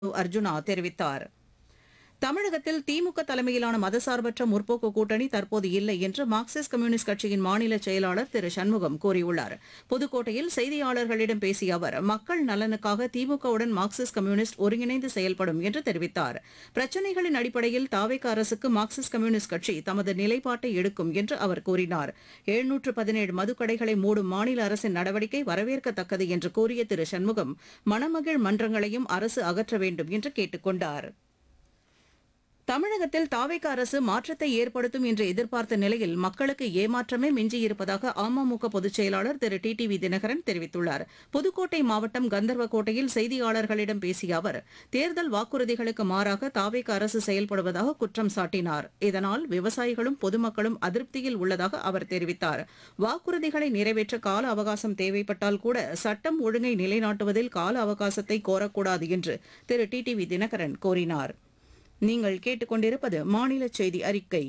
அர்ஜுனா தெரிவித்தார் தமிழகத்தில் திமுக தலைமையிலான மதசார்பற்ற முற்போக்கு கூட்டணி தற்போது இல்லை என்று மார்க்சிஸ்ட் கம்யூனிஸ்ட் கட்சியின் மாநில செயலாளர் திரு சண்முகம் கூறியுள்ளார் புதுக்கோட்டையில் செய்தியாளர்களிடம் பேசிய அவர் மக்கள் நலனுக்காக திமுகவுடன் மார்க்சிஸ்ட் கம்யூனிஸ்ட் ஒருங்கிணைந்து செயல்படும் என்று தெரிவித்தார் பிரச்சினைகளின் அடிப்படையில் தாவேக அரசுக்கு மார்க்சிஸ்ட் கம்யூனிஸ்ட் கட்சி தமது நிலைப்பாட்டை எடுக்கும் என்று அவர் கூறினார் எழுநூற்று பதினேழு மதுக்கடைகளை மூடும் மாநில அரசின் நடவடிக்கை வரவேற்கத்தக்கது என்று கூறிய திரு சண்முகம் மணமகிழ் மன்றங்களையும் அரசு அகற்ற வேண்டும் என்று கேட்டுக் கொண்டார் தமிழகத்தில் தாவேக அரசு மாற்றத்தை ஏற்படுத்தும் என்று எதிர்பார்த்த நிலையில் மக்களுக்கு ஏமாற்றமே மிஞ்சியிருப்பதாக அமமுக பொதுச் செயலாளர் திரு டி டி வி தினகரன் தெரிவித்துள்ளார் புதுக்கோட்டை மாவட்டம் கந்தர்வக்கோட்டையில் செய்தியாளர்களிடம் பேசிய அவர் தேர்தல் வாக்குறுதிகளுக்கு மாறாக தாவேக அரசு செயல்படுவதாக குற்றம் சாட்டினார் இதனால் விவசாயிகளும் பொதுமக்களும் அதிருப்தியில் உள்ளதாக அவர் தெரிவித்தார் வாக்குறுதிகளை நிறைவேற்ற கால அவகாசம் தேவைப்பட்டால் கூட சட்டம் ஒழுங்கை நிலைநாட்டுவதில் கால அவகாசத்தை கோரக்கூடாது என்று திரு டி டி வி தினகரன் கூறினார் நீங்கள் கேட்டுக்கொண்டிருப்பது மாநில செய்தி அறிக்கை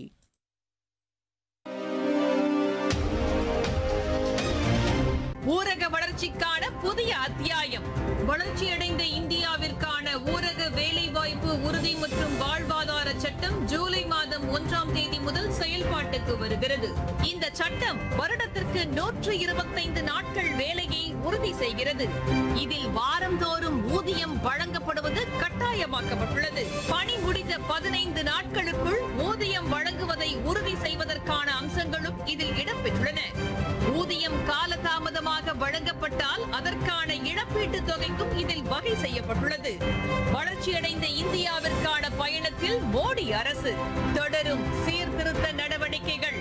ஊரக வளர்ச்சிக்கான புதிய அத்தியாயம் வளர்ச்சியடைந்த இந்தியாவிற்கான ஊரக வேலைவாய்ப்பு உறுதி மற்றும் வாழ்வாதார சட்டம் ஜூலை மாதம் ஒன்றாம் தேதி முதல் செயல்பாட்டுக்கு வருகிறது இந்த சட்டம் வருடத்திற்கு நூற்று இருபத்தைந்து நாட்கள் வேலையை உறுதி செய்கிறது இதில் வாரந்தோறும் ஊதியம் வழங்கப்படுவது கட்டாயமாக்கப்பட்டுள்ளது பணி முடிந்த பதினைந்து நாட்களுக்குள் ஊதியம் வழங்குவதை உறுதி செய்வதற்கான அம்சங்களும் இதில் இடம்பெற்றுள்ளன ஊதியம் காலதாமதமாக வழங்கப்பட்டால் அதற்கான இழப்பீட்டுத் தொகைக்கும் இதில் வகை செய்யப்பட்டுள்ளது வளர்ச்சியடைந்த இந்தியாவிற்கான பயணத்தில் மோடி அரசு தொடரும் சீர்திருத்த நடவடிக்கைகள்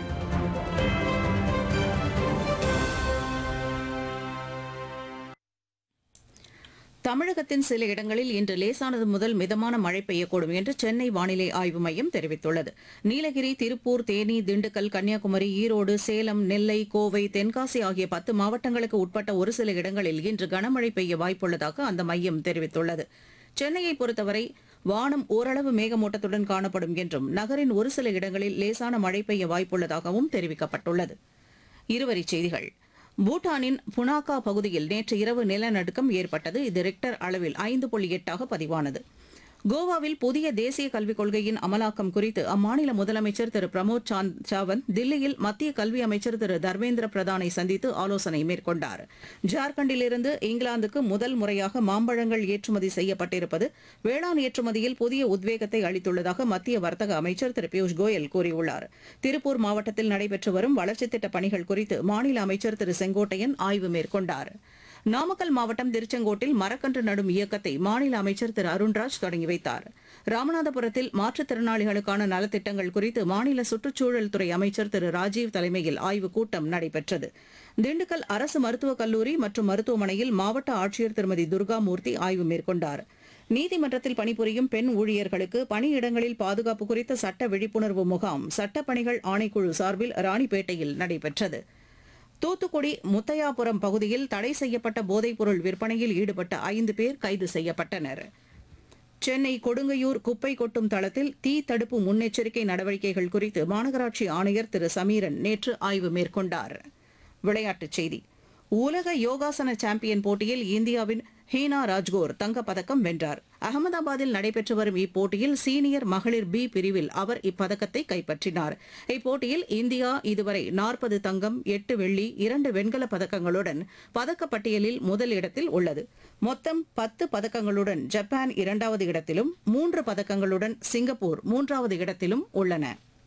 தமிழகத்தின் சில இடங்களில் இன்று லேசானது முதல் மிதமான மழை பெய்யக்கூடும் என்று சென்னை வானிலை ஆய்வு மையம் தெரிவித்துள்ளது நீலகிரி திருப்பூர் தேனி திண்டுக்கல் கன்னியாகுமரி ஈரோடு சேலம் நெல்லை கோவை தென்காசி ஆகிய பத்து மாவட்டங்களுக்கு உட்பட்ட ஒரு சில இடங்களில் இன்று கனமழை பெய்ய வாய்ப்புள்ளதாக அந்த மையம் தெரிவித்துள்ளது சென்னையை பொறுத்தவரை வானம் ஓரளவு மேகமூட்டத்துடன் காணப்படும் என்றும் நகரின் ஒரு சில இடங்களில் லேசான மழை பெய்ய வாய்ப்புள்ளதாகவும் தெரிவிக்கப்பட்டுள்ளது இருவரிச் செய்திகள் பூட்டானின் புனாகா பகுதியில் நேற்று இரவு நிலநடுக்கம் ஏற்பட்டது இது ரிக்டர் அளவில் ஐந்து புள்ளி எட்டாக பதிவானது கோவாவில் புதிய தேசிய கல்விக் கொள்கையின் அமலாக்கம் குறித்து அம்மாநில முதலமைச்சர் திரு பிரமோத் சாந்த் சாவந்த் தில்லியில் மத்திய கல்வி அமைச்சர் திரு தர்மேந்திர பிரதானை சந்தித்து ஆலோசனை மேற்கொண்டார் ஜார்க்கண்டிலிருந்து இங்கிலாந்துக்கு முதல் முறையாக மாம்பழங்கள் ஏற்றுமதி செய்யப்பட்டிருப்பது வேளாண் ஏற்றுமதியில் புதிய உத்வேகத்தை அளித்துள்ளதாக மத்திய வர்த்தக அமைச்சர் திரு பியூஷ் கோயல் கூறியுள்ளார் திருப்பூர் மாவட்டத்தில் நடைபெற்று வரும் வளர்ச்சித் திட்டப் பணிகள் குறித்து மாநில அமைச்சர் திரு செங்கோட்டையன் ஆய்வு மேற்கொண்டார் நாமக்கல் மாவட்டம் திருச்செங்கோட்டில் மரக்கன்று நடும் இயக்கத்தை மாநில அமைச்சர் திரு அருண்ராஜ் தொடங்கி வைத்தார் ராமநாதபுரத்தில் மாற்றுத்திறனாளிகளுக்கான நலத்திட்டங்கள் குறித்து மாநில சுற்றுச்சூழல் துறை அமைச்சர் திரு ராஜீவ் தலைமையில் ஆய்வுக் கூட்டம் நடைபெற்றது திண்டுக்கல் அரசு மருத்துவக் கல்லூரி மற்றும் மருத்துவமனையில் மாவட்ட ஆட்சியர் திருமதி துர்காமூர்த்தி ஆய்வு மேற்கொண்டார் நீதிமன்றத்தில் பணிபுரியும் பெண் ஊழியர்களுக்கு பணியிடங்களில் பாதுகாப்பு குறித்த சட்ட விழிப்புணர்வு முகாம் சட்டப்பணிகள் ஆணைக்குழு சார்பில் ராணிப்பேட்டையில் நடைபெற்றது தூத்துக்குடி முத்தையாபுரம் பகுதியில் தடை செய்யப்பட்ட போதைப்பொருள் விற்பனையில் ஈடுபட்ட ஐந்து பேர் கைது செய்யப்பட்டனர் சென்னை கொடுங்கையூர் குப்பை கொட்டும் தளத்தில் தீ தடுப்பு முன்னெச்சரிக்கை நடவடிக்கைகள் குறித்து மாநகராட்சி ஆணையர் திரு சமீரன் நேற்று ஆய்வு மேற்கொண்டார் விளையாட்டுச் செய்தி உலக யோகாசன சாம்பியன் போட்டியில் இந்தியாவின் ஹீனா ராஜ்கோர் தங்கப்பதக்கம் வென்றார் அகமதாபாத்தில் நடைபெற்று வரும் இப்போட்டியில் சீனியர் மகளிர் பி பிரிவில் அவர் இப்பதக்கத்தை கைப்பற்றினார் இப்போட்டியில் இந்தியா இதுவரை நாற்பது தங்கம் எட்டு வெள்ளி இரண்டு வெண்கலப் பதக்கங்களுடன் பதக்கப்பட்டியலில் முதல் இடத்தில் உள்ளது மொத்தம் பத்து பதக்கங்களுடன் ஜப்பான் இரண்டாவது இடத்திலும் மூன்று பதக்கங்களுடன் சிங்கப்பூர் மூன்றாவது இடத்திலும் உள்ளன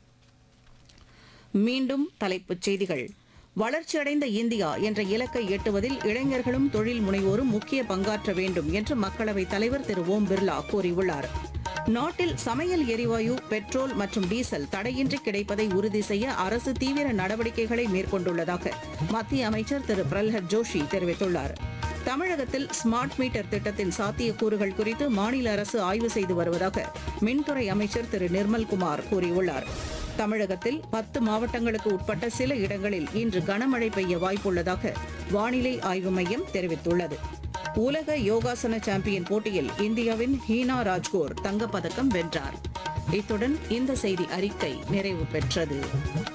மீண்டும் தலைப்புச் செய்திகள் வளர்ச்சியடைந்த இந்தியா என்ற இலக்கை எட்டுவதில் இளைஞர்களும் தொழில் முனைவோரும் முக்கிய பங்காற்ற வேண்டும் என்று மக்களவைத் தலைவர் திரு ஓம் பிர்லா கூறியுள்ளார் நாட்டில் சமையல் எரிவாயு பெட்ரோல் மற்றும் டீசல் தடையின்றி கிடைப்பதை உறுதி செய்ய அரசு தீவிர நடவடிக்கைகளை மேற்கொண்டுள்ளதாக மத்திய அமைச்சர் திரு பிரல்ஹத் ஜோஷி தெரிவித்துள்ளார் தமிழகத்தில் ஸ்மார்ட் மீட்டர் திட்டத்தின் சாத்தியக்கூறுகள் குறித்து மாநில அரசு ஆய்வு செய்து வருவதாக மின்துறை அமைச்சர் திரு நிர்மல்குமார் கூறியுள்ளார் தமிழகத்தில் பத்து மாவட்டங்களுக்கு உட்பட்ட சில இடங்களில் இன்று கனமழை பெய்ய வாய்ப்புள்ளதாக வானிலை ஆய்வு மையம் தெரிவித்துள்ளது உலக யோகாசன சாம்பியன் போட்டியில் இந்தியாவின் ஹீனா ராஜ்கோர் தங்கப்பதக்கம் வென்றார் இத்துடன் இந்த செய்தி அறிக்கை நிறைவு பெற்றது